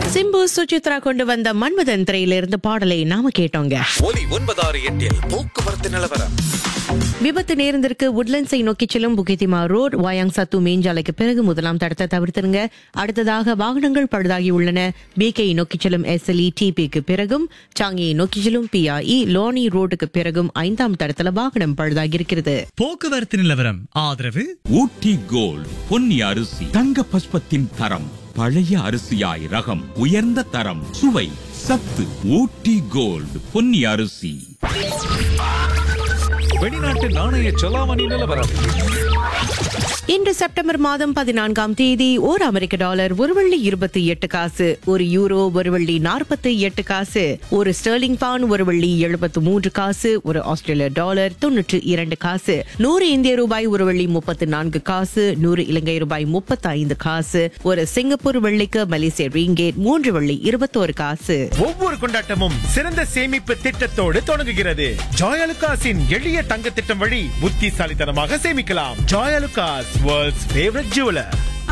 சிம்பு சுசித்ரா கொண்டு வந்த மன்மதன் திரையிலிருந்து பாடலை நாம கேட்டோங்க ஒலி ஒன்பதாறு எட்டில் போக்குவரத்து நிலவரம் விபத்து நேர்ந்திருக்கு உட்லண்ட்ஸை நோக்கி செல்லும் புகிதிமா ரோட் வாயாங் சத்து மேஞ்சாலைக்கு பிறகு முதலாம் தடத்தை தவிர்த்திருங்க அடுத்ததாக வாகனங்கள் பழுதாகி உள்ளன பிகேயை நோக்கி செல்லும் எஸ்எல்இ டிபிக்கு பிறகும் சாங்கியை நோக்கி செல்லும் பிஐஇ லோனி ரோடுக்கு பிறகும் ஐந்தாம் தடத்துல வாகனம் பழுதாகி இருக்கிறது போக்குவரத்து நிலவரம் ஆதரவு ஊட்டி கோல்ட் பொன்னி அரிசி தங்க பஸ்பத்தின் தரம் பழைய அரிசியாய் ரகம் உயர்ந்த தரம் சுவை சத்து ஊட்டி கோல்ட் பொன்னி அரிசி வெளிநாட்டு நாணய செலாவணி நிலவரம் இன்று செப்டம்பர் மாதம் பதினான்காம் தேதி ஒரு அமெரிக்க டாலர் ஒரு வெள்ளி இருபத்தி எட்டு காசு ஒரு யூரோ ஒரு வெள்ளி நாற்பத்தி எட்டு காசு ஒரு ஸ்டெர்லிங் பவுன் ஒரு வெள்ளி எழுபத்து மூன்று காசு ஒரு ஆஸ்திரேலிய டாலர் தொன்னூற்று இரண்டு காசு நூறு இந்திய ரூபாய் ஒரு வெள்ளி முப்பத்து நான்கு காசு நூறு இலங்கை ரூபாய் முப்பத்தி ஐந்து காசு ஒரு சிங்கப்பூர் வெள்ளிக்கு மலேசிய ரிங்கேட் மூன்று வெள்ளி இருபத்தோரு காசு ஒவ்வொரு கொண்டாட்டமும் சிறந்த சேமிப்பு திட்டத்தோடு தொடங்குகிறது ஜாயலுகாஸின் எளிய தங்க திட்டம் வழி புத்திசாலித்தனமாக சேமிக்கலாம் ஜாயலுகாஸ் வேர்ல்ட்ஸ் ஃபேவரட் ஜுவலர்